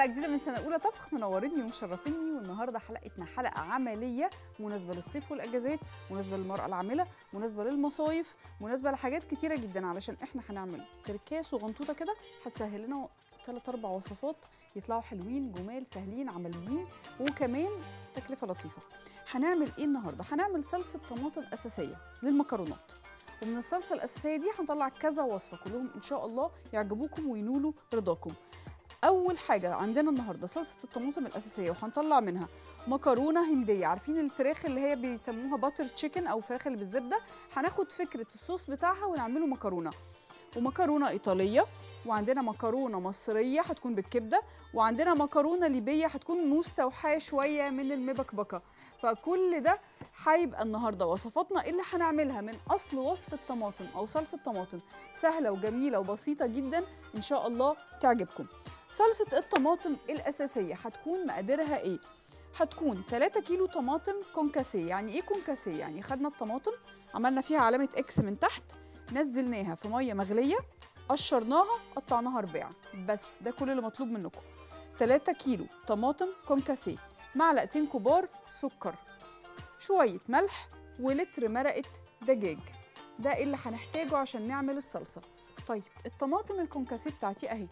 حلقه جديده من سنه اولى طبخ منورني ومشرفيني والنهارده حلقتنا حلقه عمليه مناسبه للصيف والاجازات مناسبه للمراه العامله مناسبه للمصايف مناسبه لحاجات كتيره جدا علشان احنا هنعمل تركيه صغنطوطه كده هتسهل لنا ثلاث اربع وصفات يطلعوا حلوين جمال سهلين عمليين وكمان تكلفه لطيفه هنعمل ايه النهارده هنعمل صلصه طماطم اساسيه للمكرونات ومن الصلصه الاساسيه دي هنطلع كذا وصفه كلهم ان شاء الله يعجبوكم وينولوا رضاكم اول حاجه عندنا النهارده صلصه الطماطم الاساسيه وهنطلع منها مكرونه هنديه عارفين الفراخ اللي هي بيسموها باتر تشيكن او الفراخ اللي بالزبده هناخد فكره الصوص بتاعها ونعمله مكرونه ومكرونه ايطاليه وعندنا مكرونه مصريه هتكون بالكبده وعندنا مكرونه ليبيه هتكون مستوحاه شويه من المبكبكه فكل ده هيبقى النهارده وصفاتنا اللي هنعملها من اصل وصفه طماطم او صلصه طماطم سهله وجميله وبسيطه جدا ان شاء الله تعجبكم صلصه الطماطم الاساسيه هتكون مقاديرها ايه هتكون 3 كيلو طماطم كونكاسيه يعني ايه كونكاسيه يعني خدنا الطماطم عملنا فيها علامه اكس من تحت نزلناها في ميه مغليه قشرناها قطعناها رباع بس ده كل اللي مطلوب منكم 3 كيلو طماطم كونكاسيه معلقتين كبار سكر شويه ملح ولتر مرقه دجاج ده اللي هنحتاجه عشان نعمل الصلصه طيب الطماطم الكونكاسيه بتاعتي اهي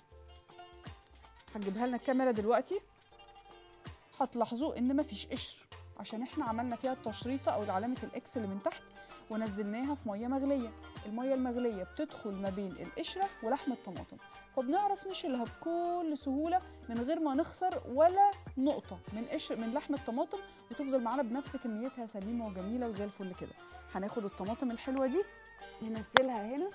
هتجيبها لنا الكاميرا دلوقتي هتلاحظوا ان مفيش قشر عشان احنا عملنا فيها التشريطه او علامه الاكس اللي من تحت ونزلناها في ميه مغليه الميه المغليه بتدخل ما بين القشره ولحم الطماطم فبنعرف نشيلها بكل سهوله من غير ما نخسر ولا نقطه من قشر من لحم الطماطم وتفضل معانا بنفس كميتها سليمه وجميله وزي الفل كده هناخد الطماطم الحلوه دي ننزلها هنا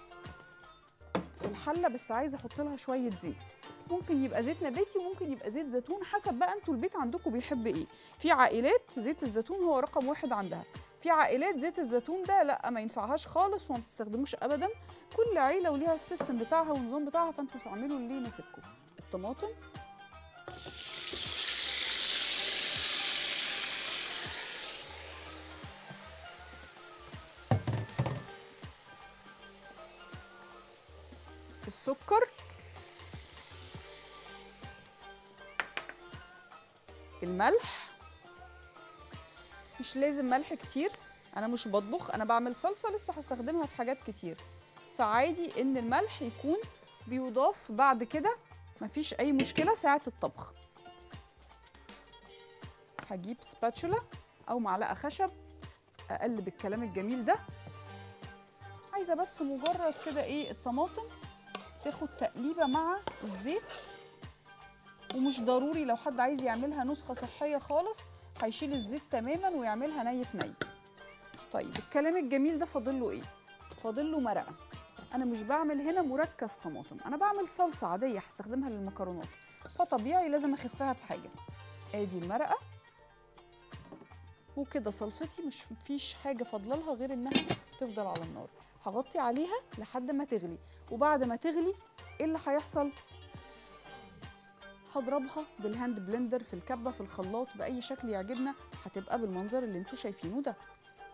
في الحله بس عايزه احط لها شويه زيت ممكن يبقى زيت نباتي وممكن يبقى زيت زيتون حسب بقى انتوا البيت عندكم بيحب ايه في عائلات زيت الزيتون هو رقم واحد عندها في عائلات زيت الزيتون ده لا ما ينفعهاش خالص وما بتستخدموش ابدا كل عيله وليها السيستم بتاعها والنظام بتاعها فانتوا اعملوا اللي يناسبكم الطماطم السكر الملح مش لازم ملح كتير انا مش بطبخ انا بعمل صلصه لسه هستخدمها في حاجات كتير فعادي ان الملح يكون بيضاف بعد كده مفيش اي مشكله ساعه الطبخ هجيب سباتشولا او معلقه خشب اقلب الكلام الجميل ده عايزه بس مجرد كده ايه الطماطم تاخد تقليبه مع الزيت ومش ضروري لو حد عايز يعملها نسخه صحيه خالص هيشيل الزيت تماما ويعملها ني في ني طيب الكلام الجميل ده فاضل له ايه فاضل له مرقه انا مش بعمل هنا مركز طماطم انا بعمل صلصه عاديه هستخدمها للمكرونات فطبيعي لازم اخفها بحاجه ادي المرقه وكده صلصتي مش فيش حاجه فاضله لها غير انها تفضل على النار هغطي عليها لحد ما تغلي وبعد ما تغلي ايه اللي هيحصل هضربها بالهاند بلندر في الكبه في الخلاط باي شكل يعجبنا هتبقى بالمنظر اللي انتوا شايفينه ده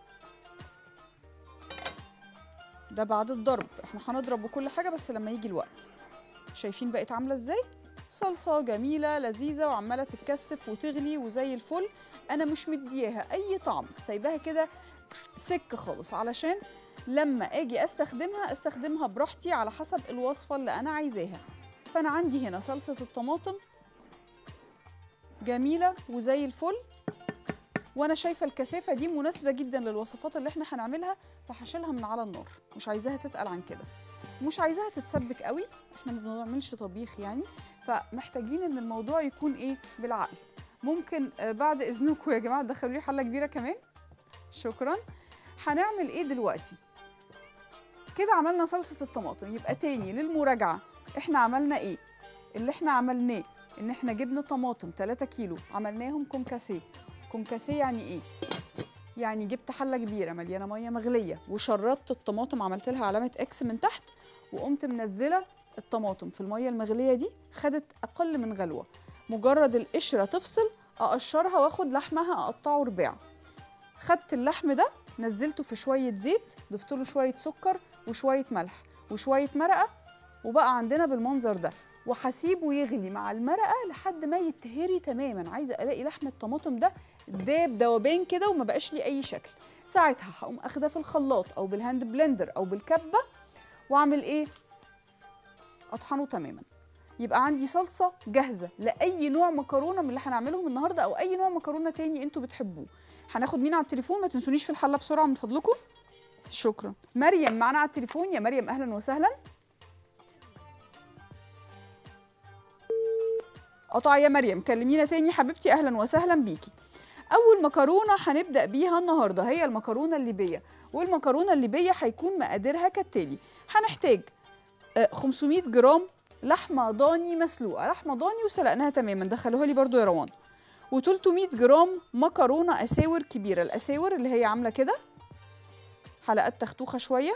ده بعد الضرب احنا هنضرب وكل حاجه بس لما يجي الوقت شايفين بقت عامله ازاي صلصه جميله لذيذه وعماله تتكثف وتغلي وزي الفل انا مش مدياها اي طعم سايباها كده سك خالص علشان لما اجي استخدمها استخدمها براحتي على حسب الوصفه اللي انا عايزاها فانا عندي هنا صلصه الطماطم جميله وزي الفل وانا شايفه الكثافه دي مناسبه جدا للوصفات اللي احنا هنعملها فهشيلها من على النار مش عايزاها تتقل عن كده مش عايزاها تتسبك قوي احنا ما بنعملش طبيخ يعني فمحتاجين ان الموضوع يكون ايه بالعقل ممكن آه بعد اذنكم يا جماعه تدخلوا لي حله كبيره كمان شكرا هنعمل ايه دلوقتي كده عملنا صلصه الطماطم يبقى تاني للمراجعه احنا عملنا ايه اللي احنا عملناه ان احنا جبنا طماطم 3 كيلو عملناهم كونكاسيه كونكاسيه يعني ايه يعني جبت حله كبيره مليانه ميه مغليه وشربت الطماطم عملت لها علامه اكس من تحت وقمت منزله الطماطم في الميه المغليه دي خدت اقل من غلوه مجرد القشره تفصل اقشرها واخد لحمها اقطعه رباع خدت اللحم ده نزلته في شويه زيت ضفت له شويه سكر وشويه ملح وشويه مرقه وبقى عندنا بالمنظر ده وهسيبه يغلي مع المرقه لحد ما يتهري تماما عايزه الاقي لحم الطماطم ده داب دوبان كده وما بقاش ليه اي شكل ساعتها هقوم اخدها في الخلاط او بالهاند بلندر او بالكبه واعمل ايه اطحنه تماما يبقى عندي صلصه جاهزه لاي نوع مكرونه من اللي هنعملهم النهارده او اي نوع مكرونه تاني انتوا بتحبوه هناخد مين على التليفون ما تنسونيش في الحله بسرعه من فضلكم شكرا مريم معانا على التليفون يا مريم اهلا وسهلا قطع يا مريم كلمينا تاني حبيبتي اهلا وسهلا بيكي اول مكرونه هنبدا بيها النهارده هي المكرونه الليبيه والمكرونه الليبيه هيكون مقاديرها كالتالي هنحتاج آه، 500 جرام لحمه ضاني مسلوقه لحمه ضاني وسلقناها تماما دخلوها لي برضو يا روان و300 جرام مكرونه اساور كبيره الاساور اللي هي عامله كده حلقات تختوخه شويه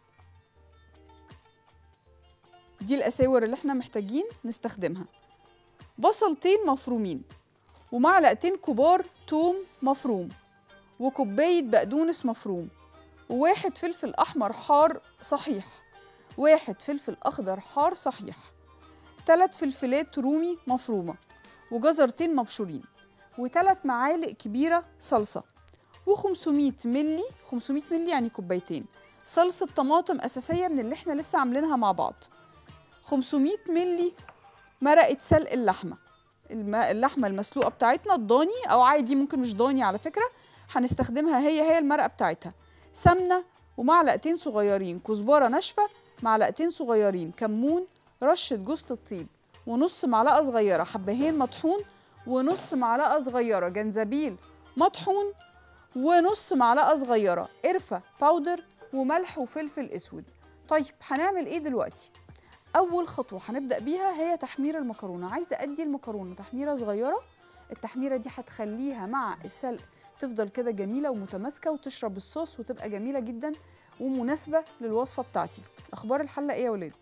دي الاساور اللي احنا محتاجين نستخدمها بصلتين مفرومين ومعلقتين كبار توم مفروم وكوباية بقدونس مفروم وواحد فلفل أحمر حار صحيح واحد فلفل أخضر حار صحيح تلات فلفلات رومي مفرومة وجزرتين مبشورين وتلات معالق كبيرة صلصة و500 ملي 500 ملي يعني كوبايتين صلصة طماطم أساسية من اللي احنا لسه عاملينها مع بعض 500 ملي مرقة سلق اللحمة الم- اللحمة المسلوقة بتاعتنا الضاني أو عادي ممكن مش ضاني على فكرة هنستخدمها هي هي المرقة بتاعتها سمنة ومعلقتين صغيرين كزبرة ناشفة معلقتين صغيرين كمون رشة جوز الطيب ونص معلقة صغيرة حبهين مطحون ونص معلقة صغيرة جنزبيل مطحون ونص معلقة صغيرة قرفة باودر وملح وفلفل اسود طيب هنعمل ايه دلوقتي اول خطوه هنبدا بيها هي تحمير المكرونه عايزه ادي المكرونه تحميره صغيره التحميره دي هتخليها مع السلق تفضل كده جميله ومتماسكه وتشرب الصوص وتبقى جميله جدا ومناسبه للوصفه بتاعتي اخبار الحله ايه يا ولاد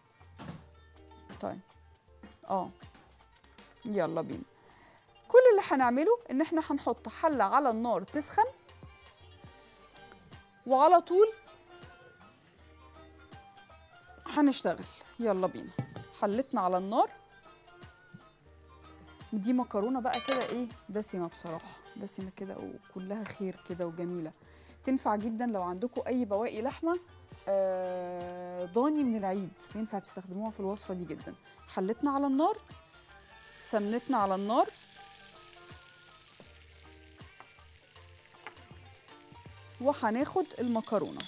طيب اه يلا بينا كل اللي هنعمله ان احنا هنحط حله على النار تسخن وعلى طول هنشتغل يلا بينا حلتنا على النار دي مكرونه بقى كده ايه دسمه بصراحه دسمه كده وكلها خير كده وجميله تنفع جدا لو عندكم اي بواقي لحمه آه، ضاني من العيد ينفع تستخدموها في الوصفه دي جدا حلتنا على النار سمنتنا على النار وهناخد المكرونه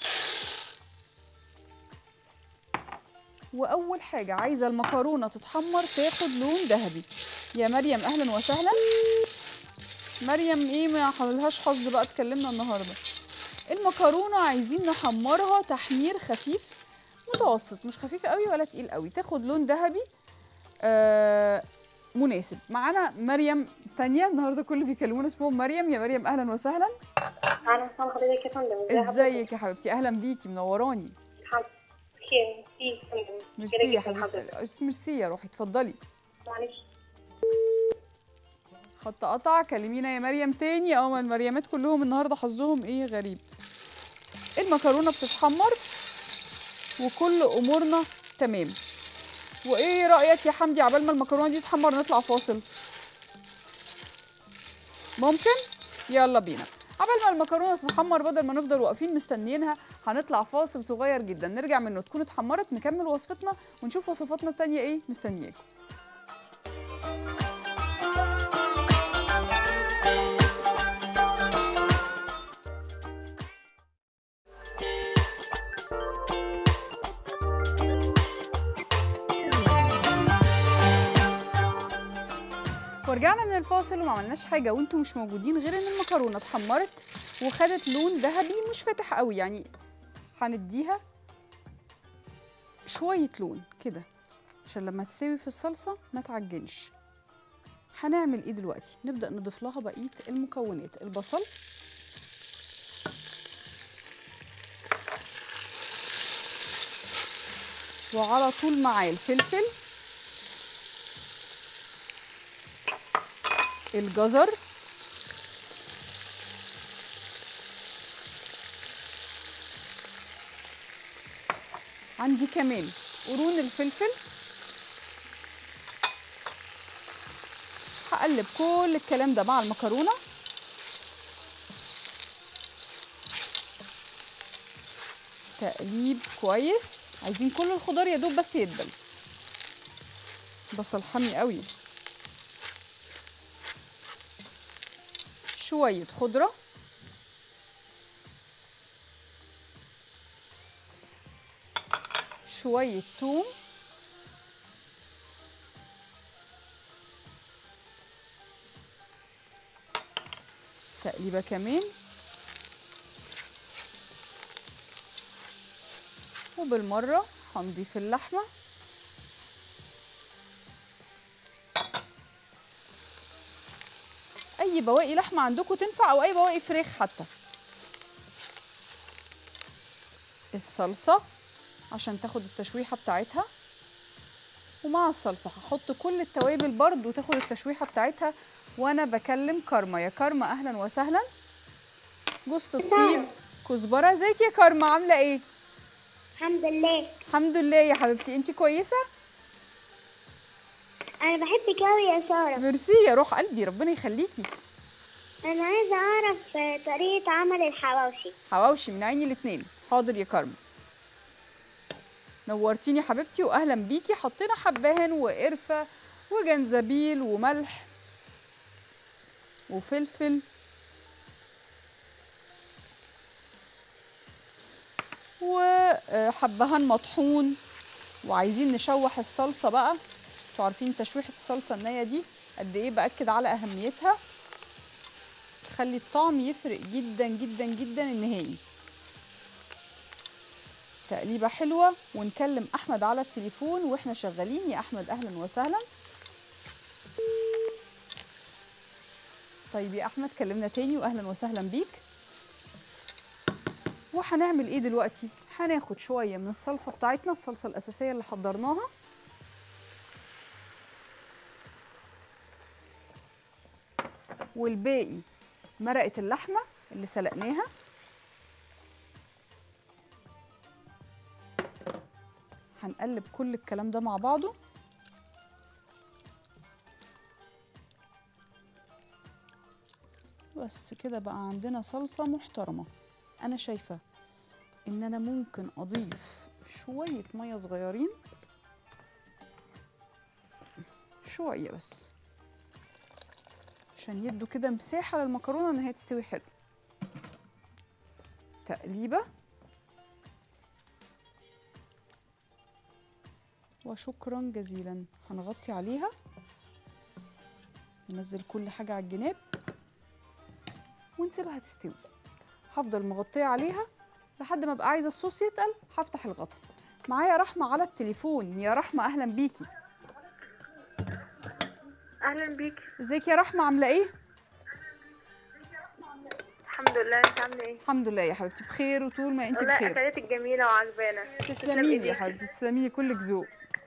واول حاجه عايزه المكرونه تتحمر تاخد لون ذهبي يا مريم اهلا وسهلا مريم ايه ما حللهاش حظ بقى اتكلمنا النهارده المكرونه عايزين نحمرها تحمير خفيف متوسط مش خفيف قوي ولا تقيل قوي تاخد لون ذهبي آه مناسب معانا مريم تانية النهارده كل اللي بيكلمونا اسمهم مريم يا مريم اهلا وسهلا اهلا وسهلا حضرتك يا فندم ازي حضرتك؟ ازيك يا حبيبتي اهلا بيكي منوراني الحمد بخير ميرسي يا فندم ميرسي كده يا جدا حضرتك. حبيبتي ميرسي يا روحي اتفضلي معلش خط قطع كلمينا يا مريم تاني اه ما المريمات كلهم النهارده حظهم ايه غريب المكرونه بتتحمر وكل امورنا تمام وايه رايك يا حمدي عبال ما المكرونه دي تتحمر نطلع فاصل ممكن يلا بينا عبال ما المكرونه تتحمر بدل ما نفضل واقفين مستنيينها هنطلع فاصل صغير جدا نرجع منه تكون اتحمرت نكمل وصفتنا ونشوف وصفاتنا التانية ايه مستنياكم ورجعنا من الفاصل وما عملناش حاجه وانتم مش موجودين غير ان المكرونه اتحمرت وخدت لون ذهبي مش فاتح قوي يعني هنديها شويه لون كده عشان لما تستوي في الصلصه ما تعجنش هنعمل ايه دلوقتي نبدا نضيف لها بقيه المكونات البصل وعلى طول معاه الفلفل الجزر عندي كمان قرون الفلفل هقلب كل الكلام ده مع المكرونه تقليب كويس عايزين كل الخضار يا دوب بس يدبل بصل حامي قوي شويه خضره شويه ثوم تقليبه كمان وبالمره هنضيف اللحمه اي بواقي لحمه عندكم تنفع او اي بواقي فراخ حتى الصلصه عشان تاخد التشويحه بتاعتها ومع الصلصه هحط كل التوابل برضو تاخد التشويحه بتاعتها وانا بكلم كارما يا كارما اهلا وسهلا جوز الطيب كزبره ازيك يا كارما عامله ايه الحمد لله الحمد لله يا حبيبتي انت كويسه انا بحبك قوي يا ساره ميرسي يا روح قلبي ربنا يخليكي انا عايزه اعرف طريقه عمل الحواوشي حواوشي من عيني الاتنين حاضر يا كارما نورتيني حبيبتي واهلا بيكي حطينا حبهان وقرفه وجنزبيل وملح وفلفل وحبهان مطحون وعايزين نشوح الصلصه بقى انتوا عارفين تشويحه الصلصه النيه دي قد ايه باكد على اهميتها تخلي الطعم يفرق جدا جدا جدا النهائي تقليبه حلوه ونكلم احمد على التليفون واحنا شغالين يا احمد اهلا وسهلا طيب يا احمد كلمنا تاني واهلا وسهلا بيك وهنعمل ايه دلوقتي هناخد شويه من الصلصه بتاعتنا الصلصه الاساسيه اللي حضرناها والباقي مرقه اللحمه اللي سلقناها هنقلب كل الكلام ده مع بعضه بس كده بقى عندنا صلصة محترمة أنا شايفة إن أنا ممكن أضيف شوية مية صغيرين شوية بس عشان يدوا كده مساحة للمكرونة إن هي تستوي حلو تقليبة وشكرا جزيلا هنغطي عليها ننزل كل حاجة على الجناب ونسيبها تستوي هفضل مغطية عليها لحد ما ابقى عايزة الصوص يتقل هفتح الغطا معايا رحمة على التليفون يا رحمة أهلا بيكي اهلا بيكي ازيك يا رحمة عاملة ايه؟ الحمد لله انت عامله ايه الحمد لله يا حبيبتي بخير وطول ما انت والله بخير اكلاتك جميله وعجبانه تسلمي لي يا حبيبتي تسلمي لي كلك ذوق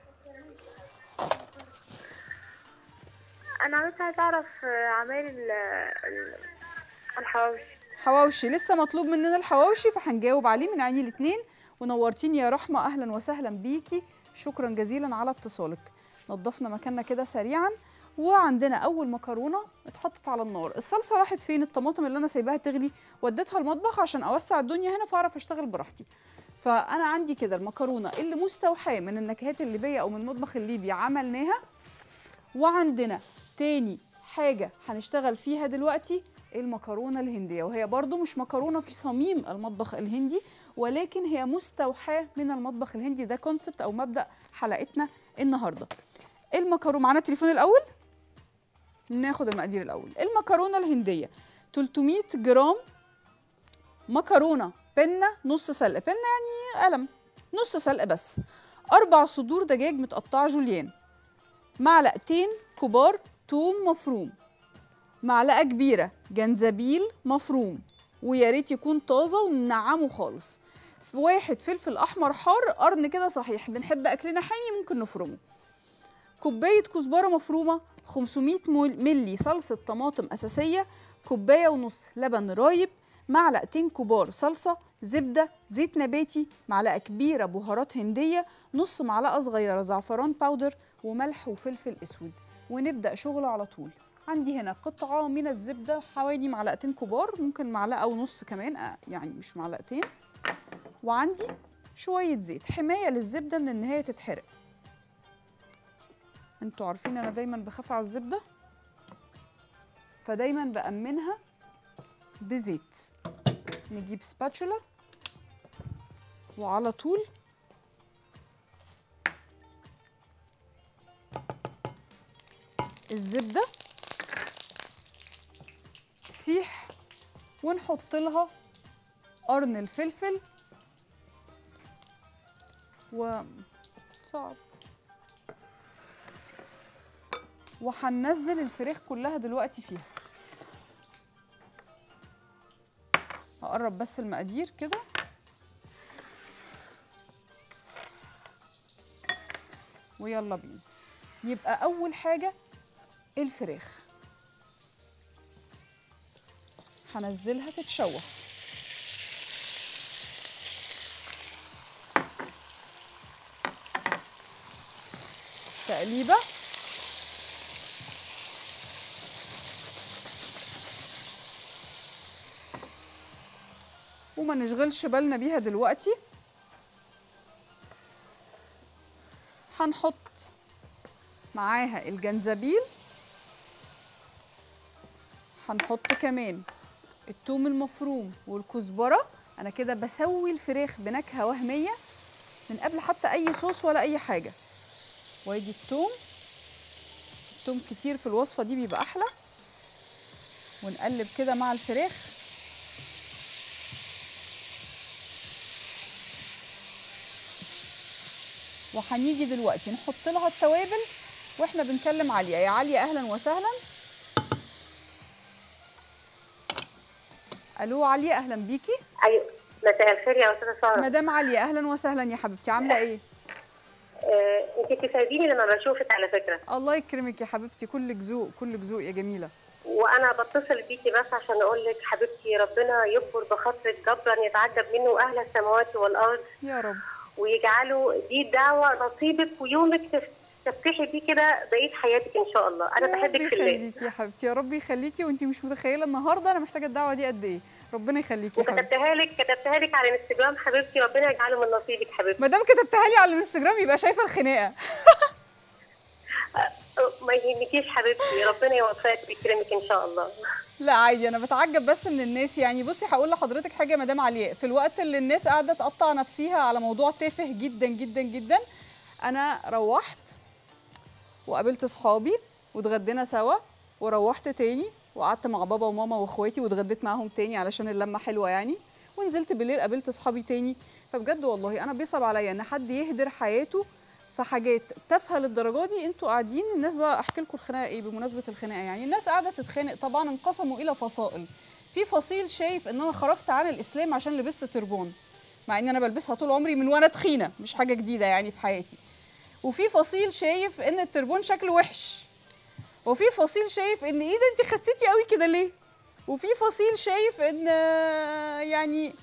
انا بس عايزه اعرف آه، عمايل ال- ال- الحواوشي حواوشي لسه مطلوب مننا الحواوشي فهنجاوب عليه من عيني الاتنين ونورتيني يا رحمة أهلا وسهلا بيكي شكرا جزيلا على اتصالك نظفنا مكاننا كده سريعا وعندنا أول مكرونة اتحطت على النار الصلصة راحت فين الطماطم اللي أنا سايباها تغلي وديتها المطبخ عشان أوسع الدنيا هنا فأعرف أشتغل براحتي فأنا عندي كده المكرونة اللي مستوحاة من النكهات الليبية أو من المطبخ الليبي عملناها وعندنا تاني حاجة هنشتغل فيها دلوقتي المكرونة الهندية وهي برضو مش مكرونة في صميم المطبخ الهندي ولكن هي مستوحاة من المطبخ الهندي ده كونسبت أو مبدأ حلقتنا النهاردة المكرونة معانا التليفون الأول ناخد المقادير الأول المكرونة الهندية 300 جرام مكرونة بنة نص سلق بنة يعني قلم نص سلق بس أربع صدور دجاج متقطعة جوليان معلقتين كبار توم مفروم معلقه كبيره جنزبيل مفروم ويا ريت يكون طازه وننعمه خالص في واحد فلفل احمر حار قرن كده صحيح بنحب اكلنا حامي ممكن نفرمه كوبايه كزبره مفرومه 500 مول- ملي صلصه طماطم اساسيه كوبايه ونص لبن رايب معلقتين كبار صلصه زبده زيت نباتي معلقه كبيره بهارات هنديه نص معلقه صغيره زعفران باودر وملح وفلفل اسود ونبدا شغل على طول عندي هنا قطعه من الزبده حوالي معلقتين كبار ممكن معلقه ونص كمان آه، يعني مش معلقتين وعندي شويه زيت حمايه للزبده من ان هي تتحرق انتوا عارفين انا دايما بخاف على الزبده فدايما بأمنها بزيت نجيب سباتشولا وعلى طول الزبدة تسيح ونحط لها قرن الفلفل و صعب وهننزل الفراخ كلها دلوقتي فيها هقرب بس المقادير كده ويلا بينا يبقى اول حاجه الفراخ هنزلها تتشوح تقليبه وما نشغلش بالنا بيها دلوقتي هنحط معاها الجنزبيل هنحط كمان التوم المفروم والكزبره انا كده بسوي الفراخ بنكهه وهميه من قبل حتى اي صوص ولا اي حاجه وادي التوم التوم كتير في الوصفه دي بيبقى احلى ونقلب كده مع الفراخ وهنيجي دلوقتي نحط لها التوابل واحنا بنكلم عليا يا عليا اهلا وسهلا الو عليا اهلا بيكي ايوه مساء الخير يا استاذه ساره مدام عليا اهلا وسهلا يا حبيبتي عامله ايه آه، انت تساعديني لما بشوفك على فكره الله يكرمك يا حبيبتي كلك ذوق كلك ذوق يا جميله وانا بتصل بيكي بس عشان اقول لك حبيبتي ربنا يكبر بخاطرك جبرا يتعجب منه اهل السماوات والارض يا رب ويجعله دي دعوه نصيبك ويومك تف- تفتحي بيه كده بقيه حياتك ان شاء الله انا يا رب بحبك في الله يخليكي يا حبيبتي يا رب يخليكي وانتي مش متخيله النهارده انا محتاجه الدعوه دي قد ايه ربنا يخليكي يا حبيبتي وكتبتها لك كتبتها لك على الانستجرام حبيبتي ربنا يجعله من نصيبك حبيبتي ما دام كتبتها لي على الانستجرام يبقى شايفه الخناقه أه، ما يهمكيش حبيبتي ربنا يوفقك ويكرمك ان شاء الله لا عادي انا بتعجب بس من الناس يعني بصي هقول لحضرتك حاجه يا مدام علياء في الوقت اللي الناس قاعده تقطع نفسيها على موضوع تافه جدا جدا جدا انا روحت وقابلت صحابي واتغدينا سوا وروحت تاني وقعدت مع بابا وماما واخواتي واتغديت معاهم تاني علشان اللمه حلوه يعني ونزلت بالليل قابلت صحابي تاني فبجد والله انا بيصعب عليا ان حد يهدر حياته في حاجات تافهه للدرجه دي انتوا قاعدين الناس بقى احكي لكم الخناقه ايه بمناسبه الخناقه يعني الناس قاعده تتخانق طبعا انقسموا الى فصائل في فصيل شايف ان انا خرجت عن الاسلام عشان لبست تربون مع ان انا بلبسها طول عمري من وانا تخينه مش حاجه جديده يعني في حياتي وفي فصيل شايف ان التربون شكله وحش وفي فصيل شايف ان ايه ده انت خسيتي قوي كده ليه وفي فصيل شايف ان آه، يعني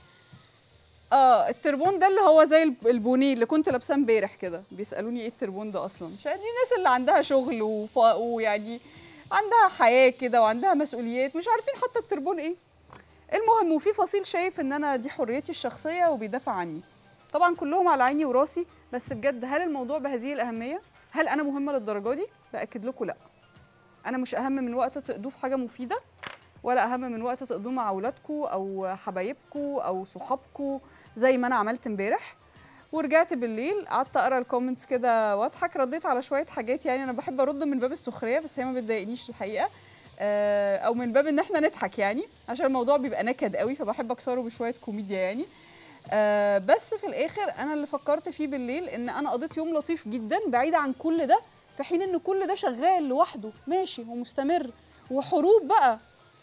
اه التربون ده اللي هو زي الب- البونيه اللي كنت لابساه امبارح كده بيسالوني ايه التربون ده اصلا شايف دي الناس اللي عندها شغل وف... ويعني عندها حياه كده وعندها مسؤوليات مش عارفين حتى التربون ايه المهم وفي فصيل شايف ان انا دي حريتي الشخصيه وبيدافع عني طبعا كلهم على عيني وراسي بس بجد هل الموضوع بهذه الاهميه هل انا مهمه للدرجه دي باكد لكم لا انا مش اهم من وقت تقضوه في حاجه مفيده ولا اهم من وقت تقضوه مع اولادكم او حبايبكم او صحابكم زي ما انا عملت امبارح ورجعت بالليل قعدت اقرا الكومنتس كده واضحك رديت على شويه حاجات يعني انا بحب ارد من باب السخريه بس هي ما بتضايقنيش الحقيقه آه، او من باب ان احنا نضحك يعني عشان الموضوع بيبقى نكد قوي فبحب اكسره بشويه كوميديا يعني آه، بس في الاخر انا اللي فكرت فيه بالليل ان انا قضيت يوم لطيف جدا بعيد عن كل ده في حين ان كل ده شغال لوحده ماشي ومستمر وحروب بقى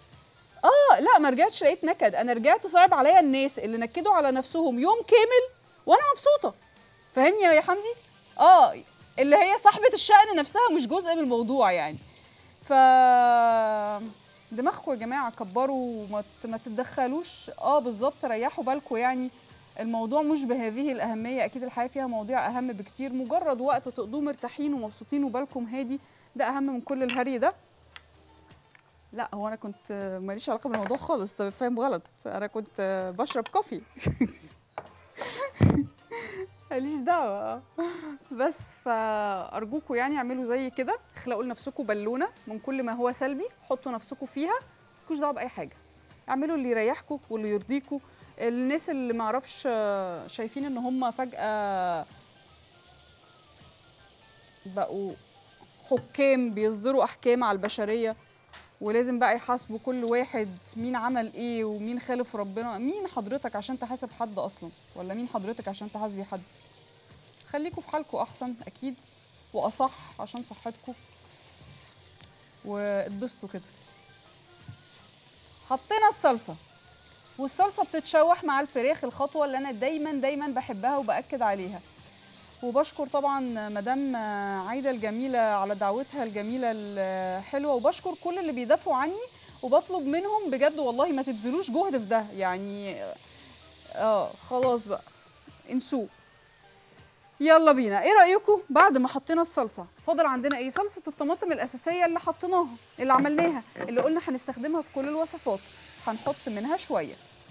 اه لا ما رجعتش لقيت نكد انا رجعت صعب عليا الناس اللي نكدوا على نفسهم يوم كامل وانا مبسوطه فاهمني يا حمدي اه اللي هي صاحبه الشأن نفسها مش جزء من الموضوع يعني ف دماغكم يا جماعه كبروا وما ت- ما تتدخلوش اه بالظبط ريحوا بالكم يعني الموضوع مش بهذه الأهمية أكيد الحياة فيها مواضيع أهم بكتير مجرد وقت تقضوه مرتاحين ومبسوطين وبالكم هادي ده أهم من كل الهري ده لا هو انا كنت آه، ماليش علاقه بالموضوع خالص طب فاهم غلط انا كنت آه، بشرب كوفي ماليش دعوه آه. بس فارجوكم يعني اعملوا زي كده اخلقوا لنفسكم بالونه من كل ما هو سلبي حطوا نفسكم فيها مالكوش دعوه باي حاجه اعملوا اللي يريحكم واللي يرضيكم الناس اللي ما اعرفش آه، شايفين ان هم فجاه بقوا حكام بيصدروا احكام على البشريه ولازم بقى يحاسبوا كل واحد مين عمل ايه ومين خالف ربنا مين حضرتك عشان تحاسب حد اصلا ولا مين حضرتك عشان تحاسبي حد خليكوا في حالكوا احسن اكيد واصح عشان صحتكم واتبسطوا كده حطينا الصلصه والصلصه بتتشوح مع الفراخ الخطوه اللي انا دايما دايما بحبها وباكد عليها وبشكر طبعا مدام عايده الجميله على دعوتها الجميله الحلوه وبشكر كل اللي بيدافعوا عني وبطلب منهم بجد والله ما تبذلوش جهد في ده يعني اه خلاص بقى انسوه يلا بينا ايه رايكم بعد ما حطينا الصلصه فاضل عندنا ايه صلصه الطماطم الاساسيه اللي حطيناها اللي عملناها اللي قلنا هنستخدمها في كل الوصفات هنحط منها شويه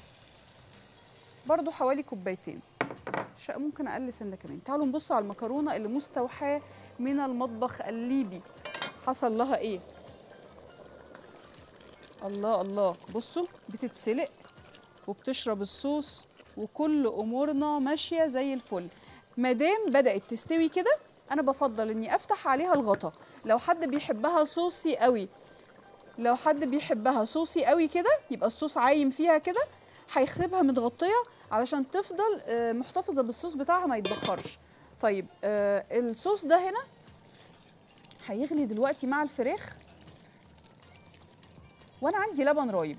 برضو حوالي كوبايتين ش- ممكن اقل سنه كمان تعالوا نبص على المكرونه اللي مستوحاه من المطبخ الليبي حصل لها ايه الله الله بصوا بتتسلق وبتشرب الصوص وكل امورنا ماشيه زي الفل مادام بدات تستوي كده انا بفضل اني افتح عليها الغطا لو حد بيحبها صوصي قوي لو حد بيحبها صوصي قوي كده يبقى الصوص عايم فيها كده هيسيبها متغطيه علشان تفضل آه، محتفظه بالصوص بتاعها ما يتبخرش طيب آه، الصوص ده هنا هيغلي دلوقتي مع الفراخ وانا عندي لبن رايب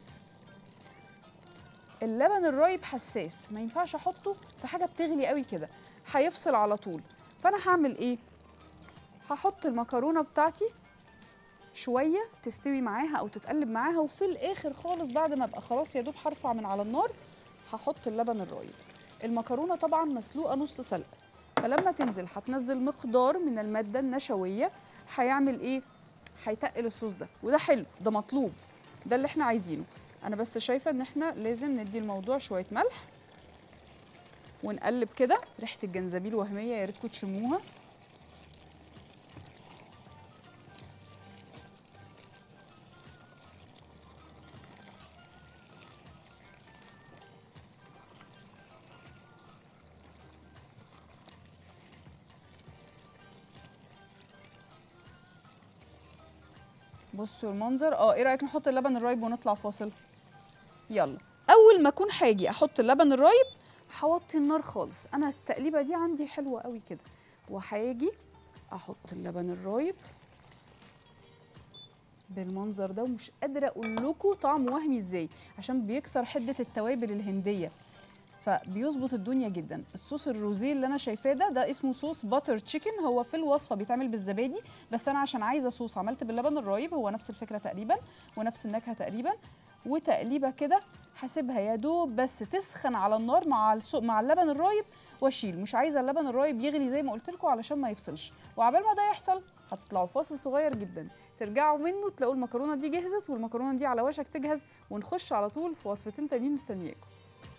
اللبن الرايب حساس ما ينفعش احطه في حاجه بتغلي قوي كده هيفصل على طول فانا هعمل ايه هحط المكرونه بتاعتي شويه تستوي معاها او تتقلب معاها وفي الاخر خالص بعد ما ابقى خلاص يا دوب هرفع من على النار هحط اللبن الرايب المكرونه طبعا مسلوقه نص سلقه فلما تنزل هتنزل مقدار من الماده النشويه هيعمل ايه هيتقل الصوص ده وده حلو ده مطلوب ده اللي احنا عايزينه انا بس شايفه ان احنا لازم ندي الموضوع شويه ملح ونقلب كده ريحه الجنزبيل وهميه يا ريتكم تشموها بصوا المنظر اه ايه رايك نحط اللبن الرايب ونطلع فاصل يلا اول ما اكون هاجي احط اللبن الرايب هوطي النار خالص انا التقليبه دي عندي حلوه قوي كده وهاجي احط اللبن الرايب بالمنظر ده ومش قادره اقول لكم طعمه وهمي ازاي عشان بيكسر حده التوابل الهنديه فبيظبط الدنيا جدا الصوص الروزيه اللي انا شايفاه ده ده اسمه صوص باتر تشيكن هو في الوصفه بيتعمل بالزبادي بس انا عشان عايزه صوص عملت باللبن الرايب هو نفس الفكره تقريبا ونفس النكهه تقريبا وتقليبه كده هسيبها يا دوب بس تسخن على النار مع السو... مع اللبن الرايب واشيل مش عايزه اللبن الرايب يغلي زي ما قلت لكم علشان ما يفصلش وعبال ما ده يحصل هتطلعوا فاصل صغير جدا ترجعوا منه تلاقوا المكرونه دي جهزت والمكرونه دي على وشك تجهز ونخش على طول في وصفتين تانيين مستنياكم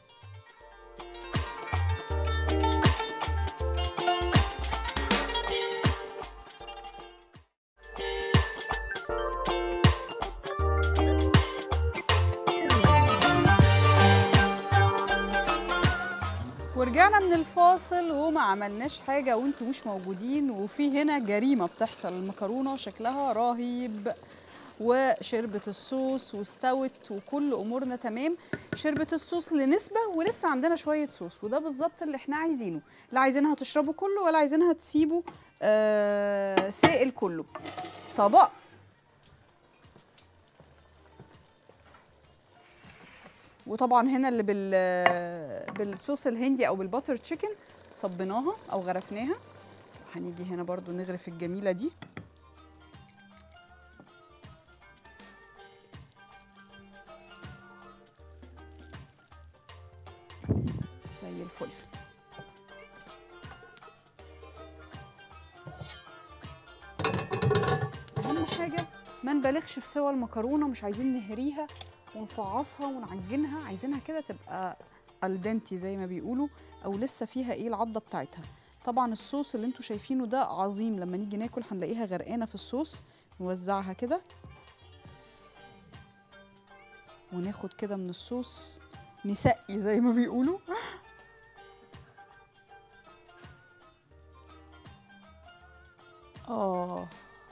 ورجعنا من الفاصل وما عملناش حاجة وانتوا مش موجودين وفي هنا جريمة بتحصل المكرونة شكلها رهيب وشربت الصوص واستوت وكل امورنا تمام شربت الصوص لنسبة ولسه عندنا شوية صوص وده بالظبط اللي احنا عايزينه لا عايزينها تشربه كله ولا عايزينها تسيبه آه سائل كله طبق وطبعا هنا اللي بال بالصوص الهندي او بالباتر تشيكن صبيناها او غرفناها هنيجي هنا برضو نغرف الجميله دي زي الفل اهم حاجه ما نبالغش في سوى المكرونه مش عايزين نهريها ونفعصها ونعجنها عايزينها كده تبقى الدنتي زي ما بيقولوا او لسه فيها ايه العضه بتاعتها طبعا الصوص اللي انتوا شايفينه ده عظيم لما نيجي ناكل هنلاقيها غرقانه في الصوص نوزعها كده وناخد كده من الصوص نسقي زي ما بيقولوا اه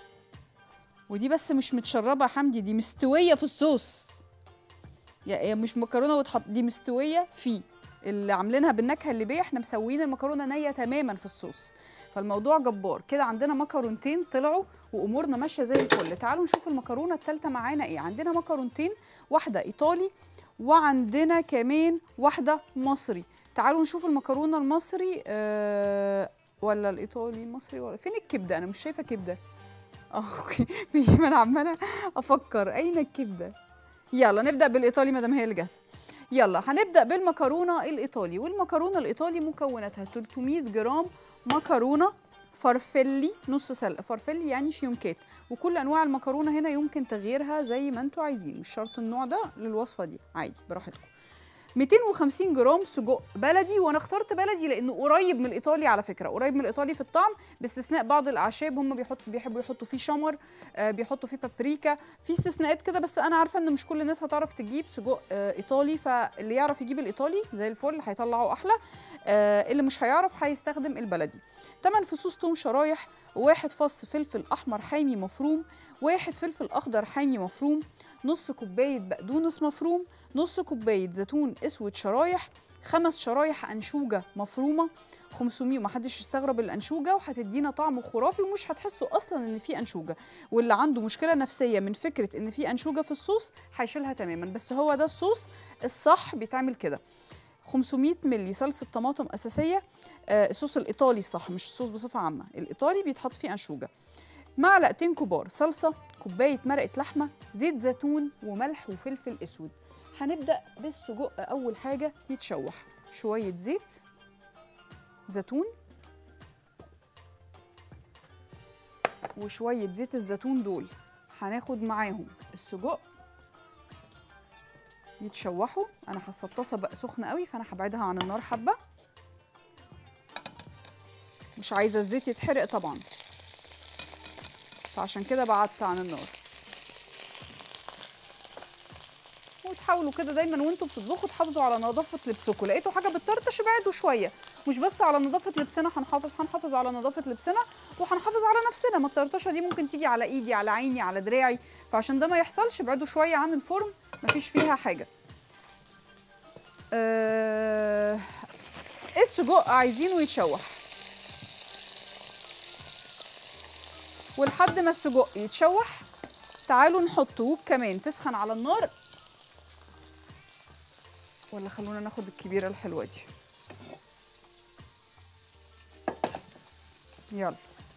ودي بس مش متشربه يا حمدي دي مستويه في الصوص يا هي مش مكرونه وتحط دي مستويه فيه اللي عاملينها بالنكهه الليبيه احنا مسويين المكرونه نيه تماما في الصوص فالموضوع جبار كده عندنا مكرونتين طلعوا وامورنا ماشيه زي الفل تعالوا نشوف المكرونه الثالثه معانا ايه عندنا مكرونتين واحده ايطالي وعندنا كمان واحده مصري تعالوا نشوف المكرونه المصري آه ولا الايطالي المصري ولا فين الكبده انا مش شايفه كبده آه، اوكي ماشي ما انا عماله افكر اين الكبده يلا نبدا بالايطالي ما دام هي اللي جاهزه يلا هنبدا بالمكرونه الايطالي والمكرونه الايطالي مكوناتها 300 جرام مكرونه فرفلي نص سلقه فرفلي يعني فيونكات وكل انواع المكرونه هنا يمكن تغييرها زي ما انتوا عايزين مش شرط النوع ده للوصفه دي عادي براحتكم 250 جرام سجق بلدي وانا اخترت بلدي لانه قريب من الايطالي على فكره قريب من الايطالي في الطعم باستثناء بعض الاعشاب هم بيحط بيحبوا يحطوا فيه شمر آه بيحطوا فيه بابريكا في استثناءات كده بس انا عارفه ان مش كل الناس هتعرف تجيب سجق آه ايطالي فاللي يعرف يجيب الايطالي زي الفل هيطلعه احلى آه اللي مش هيعرف هيستخدم البلدي 8 فصوص توم شرايح واحد فص فلفل احمر حامي مفروم واحد فلفل اخضر حامي مفروم نص كوبايه بقدونس مفروم نص كوبايه زيتون اسود شرايح خمس شرايح انشوجه مفرومه 500 ومحدش يستغرب الانشوجه وهتدينا طعم خرافي ومش هتحسوا اصلا ان في انشوجه واللي عنده مشكله نفسيه من فكره ان في انشوجه في الصوص هيشيلها تماما بس هو ده الصوص الصح بيتعمل كده 500 مللي صلصه طماطم اساسيه آه الصوص الايطالي الصح مش الصوص بصفه عامه الايطالي بيتحط فيه انشوجه معلقتين كبار صلصه كوبايه مرقه لحمه زيت زيتون وملح وفلفل اسود هنبدا بالسجق اول حاجه يتشوح شويه زيت زيتون وشويه زيت الزيتون دول هناخد معاهم السجق يتشوحوا انا حاسه الطاسه بقى سخنه قوي فانا هبعدها عن النار حبه مش عايزه الزيت يتحرق طبعا فعشان كده بعدت عن النار وتحاولوا كده دايما وانتوا بتطبخوا تحافظوا على نظافه لبسكم لقيتوا حاجه بتطرطش ابعدوا شويه مش بس على نظافه لبسنا هنحافظ هنحافظ على نظافه لبسنا وهنحافظ على نفسنا ما الطرطشه دي ممكن تيجي على ايدي على عيني على دراعي فعشان ده ما يحصلش ابعدوا شويه عن الفرن مفيش فيها حاجه أه... السجق عايزينه يتشوح ولحد ما السجق يتشوح تعالوا نحطه كمان تسخن على النار ولا خلونا ناخد الكبيرة الحلوة دي يلا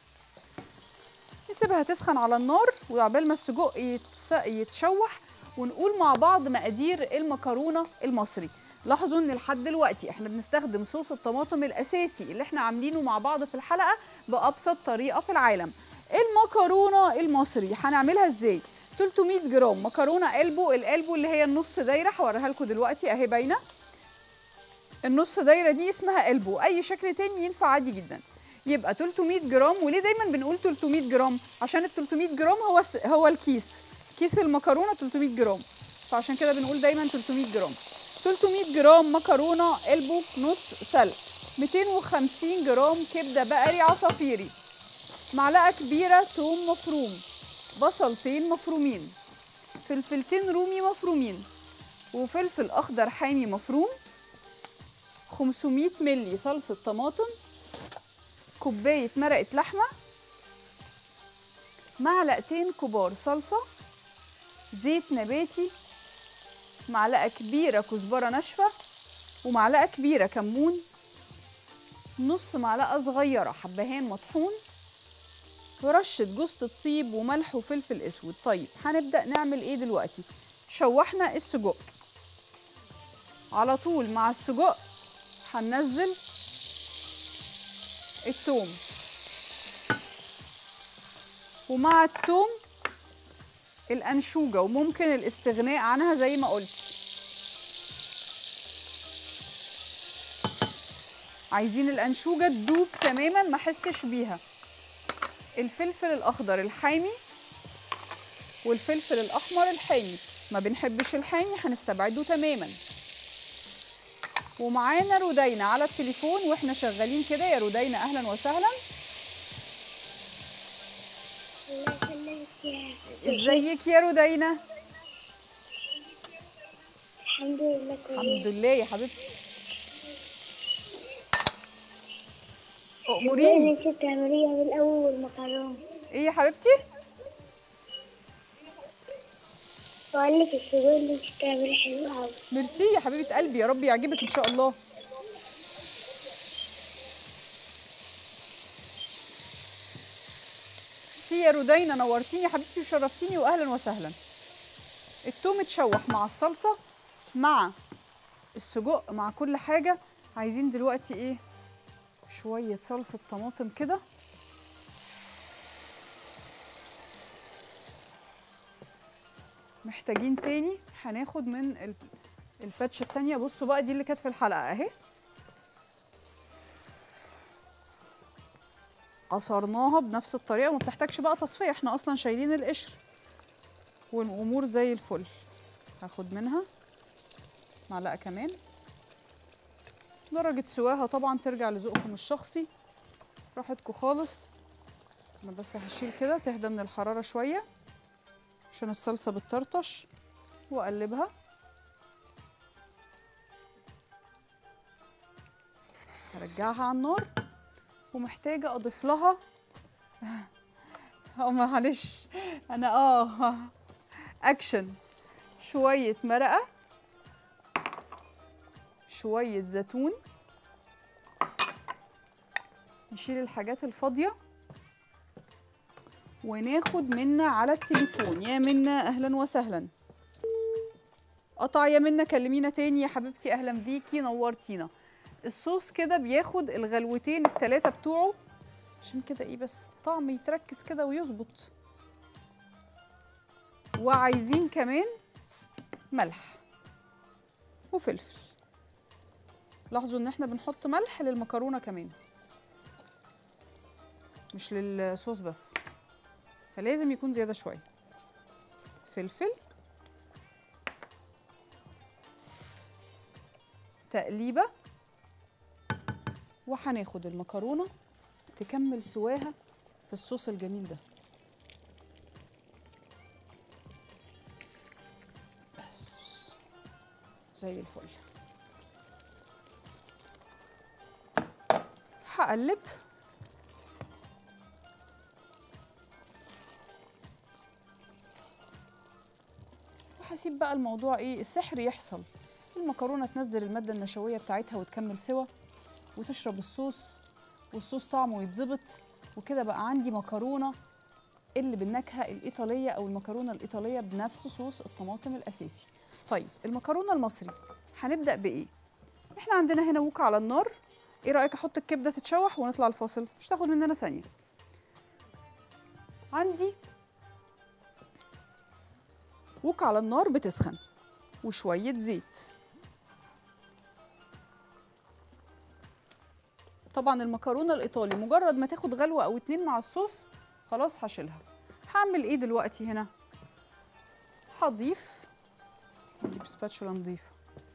نسيبها تسخن على النار وعبال ما السجق يتس... يتشوح ونقول مع بعض مقادير المكرونة المصري لاحظوا ان لحد دلوقتي احنا بنستخدم صوص الطماطم الاساسي اللي احنا عاملينه مع بعض في الحلقة بأبسط طريقة في العالم المكرونة المصري هنعملها ازاي 300 جرام مكرونه قلبو القلبو اللي هي النص دايره هوريها لكم دلوقتي اهي باينه النص دايره دي اسمها قلبو اي شكل تاني ينفع عادي جدا يبقى 300 جرام وليه دايما بنقول 300 جرام عشان ال 300 جرام هو الس... هو الكيس كيس المكرونه 300 جرام فعشان كده بنقول دايما 300 جرام 300 جرام مكرونه قلبو نص سلق 250 جرام كبده بقري عصافيري معلقه كبيره توم مفروم بصلتين مفرومين فلفلتين رومي مفرومين وفلفل اخضر حامي مفروم 500 ملي صلصه طماطم كوبايه مرقه لحمه معلقتين كبار صلصه زيت نباتي معلقه كبيره كزبره ناشفه ومعلقه كبيره كمون نص معلقه صغيره حبهان مطحون ورشة جوزة الطيب وملح وفلفل اسود طيب هنبدأ نعمل ايه دلوقتي شوحنا السجق على طول مع السجق هننزل التوم ومع التوم الانشوجه وممكن الاستغناء عنها زي ما قلت عايزين الانشوجه تدوب تماما ما احسش بيها الفلفل الاخضر الحامي والفلفل الاحمر الحامي ما بنحبش الحامي هنستبعده تماما ومعانا رودينا على التليفون واحنا شغالين كده يا رودينا اهلا وسهلا الله يخليك يا ازيك يا رودينا الحمد لله كويس الحمد لله يا حبيبتي اموريني ازاي انت تعمليها من الاول مكرونه ايه يا حبيبتي بقول لك السجق اللي انت بتعمليه حلو قوي ميرسي يا حبيبه قلبي يا رب يعجبك ان شاء الله ميرسي يا رودينا نورتيني يا حبيبتي وشرفتيني واهلا وسهلا التوم اتشوح مع الصلصه مع السجق مع كل حاجه عايزين دلوقتي ايه شويه صلصه طماطم كده محتاجين تاني هناخد من ال- الباتش التانية بصوا بقى دي اللي كانت في الحلقة اهي عصرناها بنفس الطريقة وما بتحتاجش بقى تصفية احنا اصلا شايلين القشر والامور زي الفل هاخد منها معلقة كمان درجة سواها طبعا ترجع لذوقكم الشخصي راحتكم خالص انا بس هشيل كده تهدى من الحرارة شوية عشان الصلصة بتطرطش واقلبها هرجعها على النار ومحتاجة اضيف لها اه معلش انا اه اكشن شوية مرقة شوية زيتون نشيل الحاجات الفاضية وناخد منا على التليفون يا منا اهلا وسهلا قطع يا منا كلمينا تاني يا حبيبتي اهلا بيكي نورتينا الصوص كده بياخد الغلوتين التلاتة بتوعه عشان كده ايه بس الطعم يتركز كده ويظبط وعايزين كمان ملح وفلفل لاحظوا ان احنا بنحط ملح للمكرونه كمان مش للصوص بس فلازم يكون زياده شويه فلفل تقليبه وهناخد المكرونه تكمل سواها في الصوص الجميل ده بس زي الفل هقلب وهسيب بقى الموضوع ايه السحر يحصل المكرونه تنزل الماده النشويه بتاعتها وتكمل سوا وتشرب الصوص والصوص طعمه يتظبط وكده بقى عندي مكرونه اللي بالنكهه الايطاليه او المكرونه الايطاليه بنفس صوص الطماطم الاساسي طيب المكرونه المصري هنبدا بايه احنا عندنا هنا ووك على النار ايه رايك احط الكبده تتشوح ونطلع الفاصل مش تاخد مننا ثانيه عندي ووك على النار بتسخن وشويه زيت طبعا المكرونه الايطالي مجرد ما تاخد غلوه او اتنين مع الصوص خلاص هشيلها هعمل ايه دلوقتي هنا هضيف نجيب سباتشولا نضيفه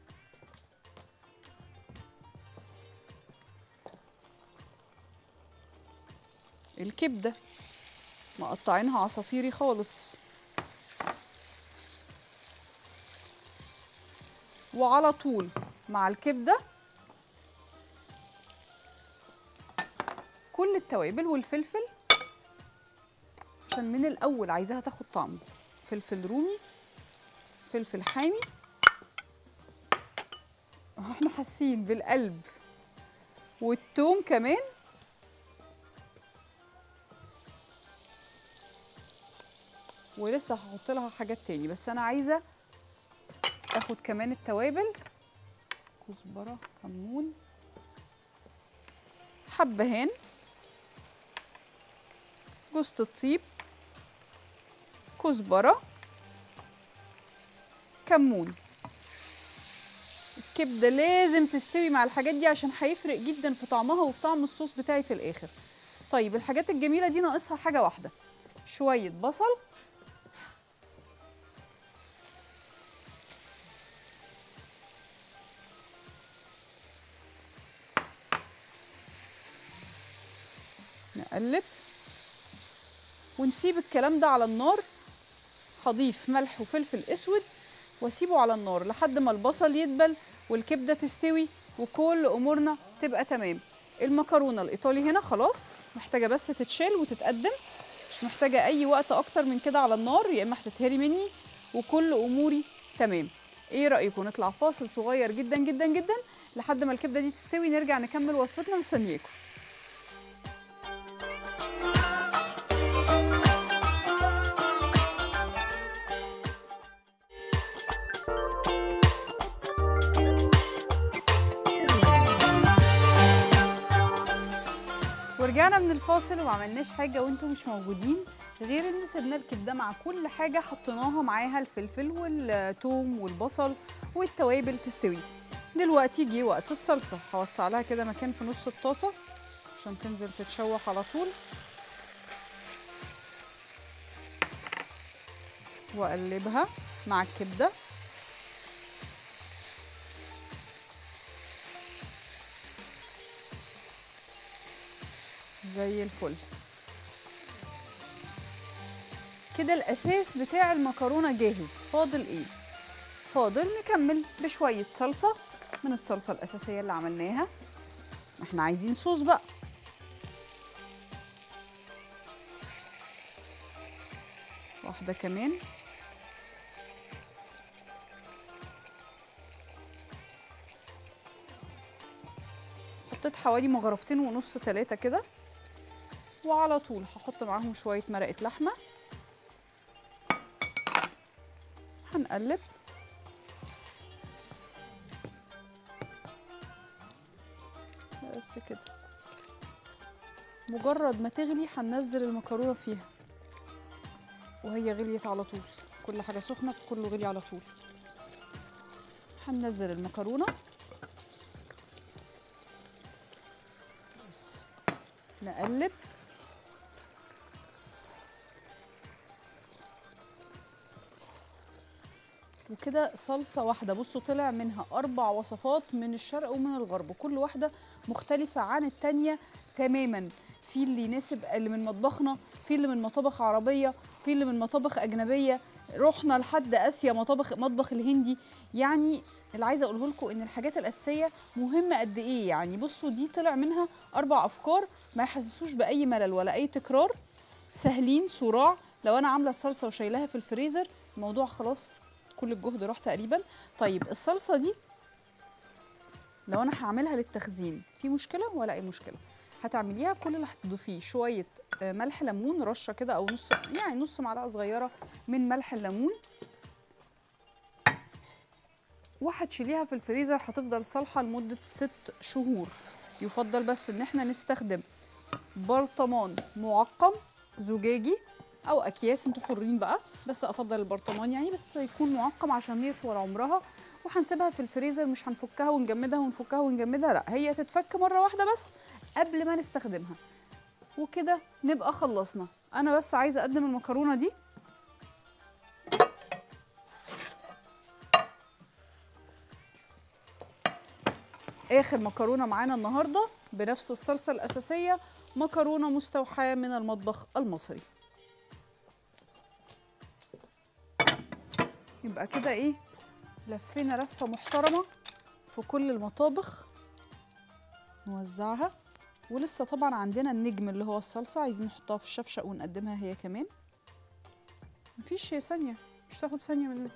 الكبده مقطعينها عصافيري خالص وعلى طول مع الكبده كل التوابل والفلفل عشان من الاول عايزاها تاخد طعم فلفل رومي فلفل حامي أهو احنا حاسين بالقلب والثوم كمان ولسه هحط لها حاجات تاني بس انا عايزه اخد كمان التوابل كزبره كمون حبهان جوزة الطيب كزبرة كمون الكبده لازم تستوي مع الحاجات دي عشان هيفرق جدا في طعمها وفي طعم الصوص بتاعي في الاخر طيب الحاجات الجميله دي ناقصها حاجه واحده شويه بصل نقلب ونسيب الكلام ده على النار هضيف ملح وفلفل اسود واسيبه على النار لحد ما البصل يدبل والكبده تستوي وكل امورنا تبقى تمام المكرونه الايطالي هنا خلاص محتاجه بس تتشال وتتقدم مش محتاجه اي وقت اكتر من كده على النار يا اما هتتهري مني وكل اموري تمام ايه رايكم نطلع فاصل صغير جدا جدا جدا لحد ما الكبده دي تستوي نرجع نكمل وصفتنا مستنياكم ورجعنا من الفاصل وما عملناش حاجه وانتم مش موجودين غير ان سيبنا الكبده مع كل حاجه حطيناها معاها الفلفل والثوم والبصل والتوابل تستوي دلوقتي جه وقت الصلصه هوسع لها كده مكان في نص الطاسه عشان تنزل تتشوح على طول واقلبها مع الكبده زي الفل كده الاساس بتاع المكرونه جاهز فاضل ايه فاضل نكمل بشويه صلصه من الصلصه الاساسيه اللي عملناها احنا عايزين صوص بقى واحده كمان حطيت حوالي مغرفتين ونص تلاتة كده وعلى طول هحط معاهم شوية مرقة لحمة هنقلب بس كده مجرد ما تغلي هننزل المكرونة فيها وهي غليت على طول كل حاجة سخنة فكله غلي على طول هننزل المكرونة بس نقلب وكده صلصة واحدة بصوا طلع منها أربع وصفات من الشرق ومن الغرب كل واحدة مختلفة عن التانية تماما في اللي يناسب اللي من مطبخنا في اللي من مطابخ عربية في اللي من مطابخ أجنبية رحنا لحد آسيا مطابخ مطبخ الهندي يعني اللي عايزة أقوله لكم إن الحاجات الأساسية مهمة قد إيه يعني بصوا دي طلع منها أربع أفكار ما يحسسوش بأي ملل ولا أي تكرار سهلين صراع لو أنا عاملة الصلصة وشايلاها في الفريزر الموضوع خلاص كل الجهد راح تقريبا طيب الصلصه دي لو انا هعملها للتخزين في مشكله ولا اي مشكله هتعمليها كل اللي هتضيفيه شويه آه، ملح ليمون رشه كده او نص يعني نص معلقه صغيره من ملح الليمون وهتشيليها في الفريزر هتفضل صالحه لمده ست شهور يفضل بس ان احنا نستخدم برطمان معقم زجاجي او اكياس انتوا حرين بقى بس افضل البرطمان يعني بس يكون معقم عشان يطول عمرها وهنسيبها في الفريزر مش هنفكها ونجمدها ونفكها ونجمدها لا هي تتفك مره واحده بس قبل ما نستخدمها وكده نبقى خلصنا انا بس عايزه اقدم المكرونه دي اخر مكرونه معانا النهارده بنفس الصلصه الاساسيه مكرونه مستوحاه من المطبخ المصري يبقى كده ايه لفينا لفه محترمه في كل المطابخ نوزعها ولسه طبعا عندنا النجم اللي هو الصلصه عايزين نحطها في الشفشق ونقدمها هي كمان مفيش ثانيه مش تاخد ثانيه من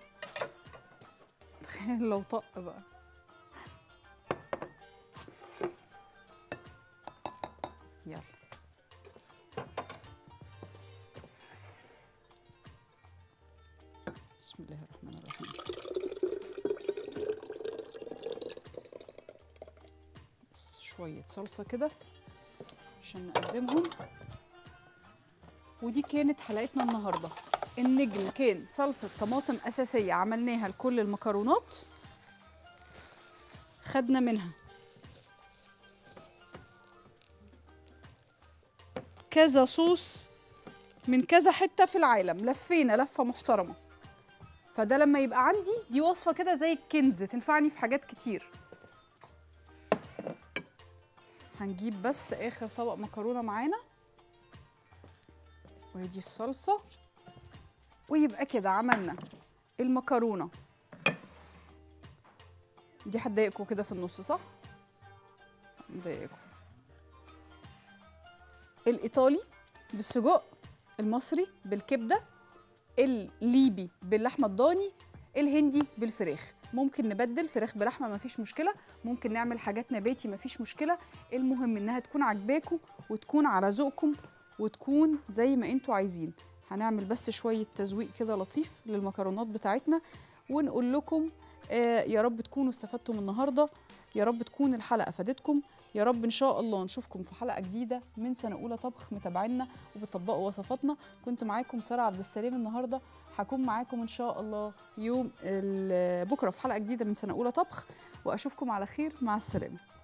تخيل لو طق بقى يلا بسم الله الرحمن الرحيم بس شوية صلصة كده عشان نقدمهم ودي كانت حلقتنا النهاردة النجم كان صلصة طماطم أساسية عملناها لكل المكرونات خدنا منها كذا صوص من كذا حتة في العالم لفينا لفة محترمة فده لما يبقى عندي دي وصفة كده زي الكنز تنفعني في حاجات كتير هنجيب بس آخر طبق مكرونة معانا وهي الصلصة ويبقى كده عملنا المكرونة دي هتضايقكم كده في النص صح؟ مضايقكم الإيطالي بالسجق المصري بالكبدة الليبي باللحمة الضاني الهندي بالفراخ ممكن نبدل فراخ بلحمة مفيش مشكلة ممكن نعمل حاجات نباتي مفيش مشكلة المهم إنها تكون عجباكم وتكون على ذوقكم وتكون زي ما انتوا عايزين هنعمل بس شوية تزويق كده لطيف للمكرونات بتاعتنا ونقول لكم آه يا رب تكونوا استفدتم النهاردة يا رب تكون الحلقة فادتكم يا رب ان شاء الله نشوفكم في حلقة جديدة من سنة أولى طبخ متابعينا وبتطبقوا وصفاتنا كنت معاكم سارة عبد السلام النهاردة هكون معاكم ان شاء الله يوم ال- بكرة في حلقة جديدة من سنة أولى طبخ وأشوفكم على خير مع السلامة